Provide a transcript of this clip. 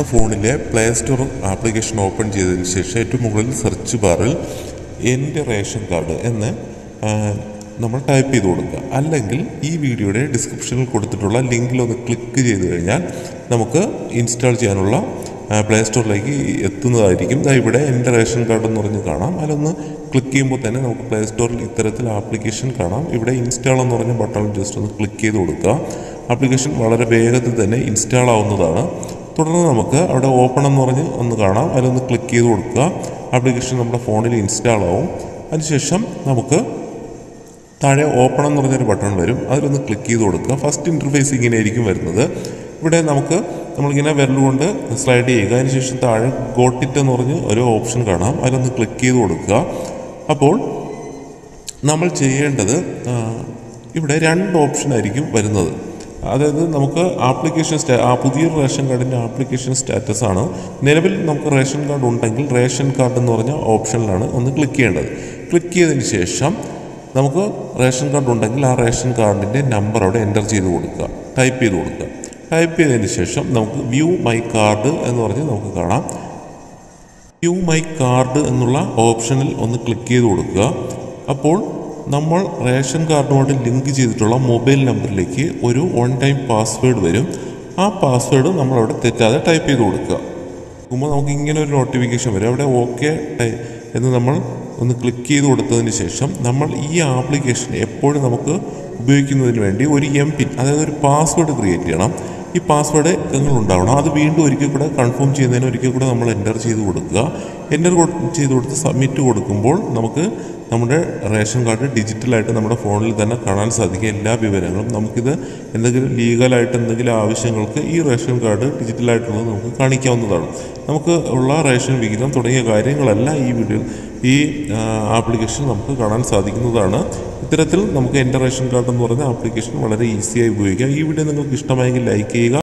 നമ്മുടെ ഫോണിലെ play store application open ചെയ്തതിന് ശേഷം ഏറ്റവും മുകളിൽ സെർച്ച് ബാറിൽ എൻ്റെ റേഷൻ കാർഡ് എന്ന് ആ, നമ്മൾ ടൈപ്പ് ചെയ്ത് കൊടുക്കുക അല്ലെങ്കിൽ ഈ വീഡിയോയുടെ ഡിസ്ക്രിപ്ഷനിൽ കൊടുത്തിട്ടുള്ള ലിങ്കിൽ ഒന്ന് ക്ലിക്ക് ചെയ്ത് കഴിഞ്ഞാൽ നമുക്ക് ഇൻസ്റ്റാൾ ചെയ്യാനുള്ള പ്ലേ സ്റ്റോറിലേക്ക് എത്തുന്നതായിരിക്കും ദാ ഇവിടെ എൻ്റെ റേഷൻ കാർഡ് എന്ന് പറഞ്ഞ് കാണാം അതിലൊന്ന് ക്ലിക്ക് ചെയ്യുമ്പോൾ തന്നെ നമുക്ക് പ്ലേ സ്റ്റോറിൽ ഇത്തരത്തിൽ ആപ്ലിക്കേഷൻ കാണാം ഇവിടെ ഇൻസ്റ്റാൾ എന്ന് പറഞ്ഞ ബട്ടൺ ജസ്റ്റ് ഒന്ന് ക്ലിക്ക് ചെയ്ത് കൊടുക്കുക ആപ്ലിക്കേഷൻ വളരെ വേഗത്തിൽ തന്നെ ഇൻസ്റ്റാൾ ആവുന്നതാണ് തുടർന്ന് നമുക്ക് അവിടെ ഓപ്പൺ എന്ന് പറഞ്ഞ് ഒന്ന് കാണാം അതിലൊന്ന് ക്ലിക്ക് ചെയ്ത് കൊടുക്കുക ആപ്ലിക്കേഷൻ നമ്മുടെ ഫോണിൽ ഇൻസ്റ്റാൾ ആവും അതിനുശേഷം നമുക്ക് താഴെ ഓപ്പൺ എന്ന് പറഞ്ഞൊരു ബട്ടൺ വരും അതിലൊന്ന് ക്ലിക്ക് ചെയ്ത് കൊടുക്കുക ഫസ്റ്റ് ഇൻ്റർഫേസ് ഇങ്ങനെ ആയിരിക്കും വരുന്നത് ഇവിടെ നമുക്ക് നമ്മളിങ്ങനെ വിരലുകൊണ്ട് സ്ലൈഡ് ചെയ്യുക അതിനുശേഷം താഴെ ഗോട്ടിറ്റ് എന്ന് പറഞ്ഞ് ഒരു ഓപ്ഷൻ കാണാം അതിലൊന്ന് ക്ലിക്ക് ചെയ്ത് കൊടുക്കുക അപ്പോൾ നമ്മൾ ചെയ്യേണ്ടത് ആ, ഇവിടെ രണ്ട് ഓപ്ഷൻ ആയിരിക്കും വരുന്നത് അതായത് നമുക്ക് ആപ്ലിക്കേഷൻ സ്റ്റാ ആ പുതിയ റേഷൻ കാർഡിൻ്റെ ആപ്ലിക്കേഷൻ സ്റ്റാറ്റസ് ആണ് നിലവിൽ നമുക്ക് റേഷൻ കാർഡ് ഉണ്ടെങ്കിൽ റേഷൻ കാർഡ് എന്ന് പറഞ്ഞ ഓപ്ഷനിലാണ് ഒന്ന് ക്ലിക്ക് ചെയ്യേണ്ടത് ക്ലിക്ക് ചെയ്തതിന് ശേഷം നമുക്ക് റേഷൻ കാർഡ് ഉണ്ടെങ്കിൽ ആ റേഷൻ കാർഡിൻ്റെ നമ്പർ അവിടെ എൻ്റർ ചെയ്ത് കൊടുക്കുക ടൈപ്പ് ചെയ്ത് കൊടുക്കുക ടൈപ്പ് ചെയ്തതിന് ശേഷം നമുക്ക് വ്യൂ മൈ കാർഡ് എന്ന് പറഞ്ഞ് നമുക്ക് കാണാം വ്യൂ മൈ കാർഡ് എന്നുള്ള ഓപ്ഷനിൽ ഒന്ന് ക്ലിക്ക് ചെയ്ത് കൊടുക്കുക അപ്പോൾ നമ്മൾ റേഷൻ കാർഡുമായിട്ട് ലിങ്ക് ചെയ്തിട്ടുള്ള മൊബൈൽ നമ്പറിലേക്ക് ഒരു വൺ ടൈം പാസ്വേഡ് വരും ആ പാസ്വേഡ് നമ്മളവിടെ തെറ്റാതെ ടൈപ്പ് ചെയ്ത് കൊടുക്കുക നോക്കുമ്പോൾ നമുക്ക് ഇങ്ങനെ ഒരു നോട്ടിഫിക്കേഷൻ വരും അവിടെ ഓക്കെ എന്ന് നമ്മൾ ഒന്ന് ക്ലിക്ക് ചെയ്ത് കൊടുത്തതിന് ശേഷം നമ്മൾ ഈ ആപ്ലിക്കേഷൻ എപ്പോഴും നമുക്ക് ഉപയോഗിക്കുന്നതിന് വേണ്ടി ഒരു എം പിൻ അതായത് ഒരു പാസ്വേഡ് ക്രിയേറ്റ് ചെയ്യണം ഈ പാസ്വേഡ് നിങ്ങൾ ഉണ്ടാവണം അത് വീണ്ടും ഒരിക്കൽ കൂടെ കൺഫേം ചെയ്യുന്നതിന് ഒരിക്കൽ കൂടെ നമ്മൾ എൻ്റർ ചെയ്ത് കൊടുക്കുക എൻ്റർ ചെയ്ത് കൊടുത്ത് സബ്മിറ്റ് കൊടുക്കുമ്പോൾ നമുക്ക് നമ്മുടെ റേഷൻ കാർഡ് ഡിജിറ്റലായിട്ട് നമ്മുടെ ഫോണിൽ തന്നെ കാണാൻ സാധിക്കും എല്ലാ വിവരങ്ങളും നമുക്കിത് എന്തെങ്കിലും ലീഗലായിട്ട് എന്തെങ്കിലും ആവശ്യങ്ങൾക്ക് ഈ റേഷൻ കാർഡ് ഡിജിറ്റലായിട്ടുള്ളത് നമുക്ക് കാണിക്കാവുന്നതാണ് നമുക്ക് ഉള്ള റേഷൻ വിഹിതം തുടങ്ങിയ കാര്യങ്ങളെല്ലാം ഈ വീഡിയോ ഈ ആപ്ലിക്കേഷൻ നമുക്ക് കാണാൻ സാധിക്കുന്നതാണ് ഇത്തരത്തിൽ നമുക്ക് എൻ്റെ റേഷൻ കാർഡ് എന്ന് പറയുന്ന ആപ്ലിക്കേഷൻ വളരെ ഈസിയായി ഉപയോഗിക്കാം ഈ വീഡിയോ നിങ്ങൾക്ക് ഇഷ്ടമായെങ്കിൽ ലൈക്ക് ചെയ്യുക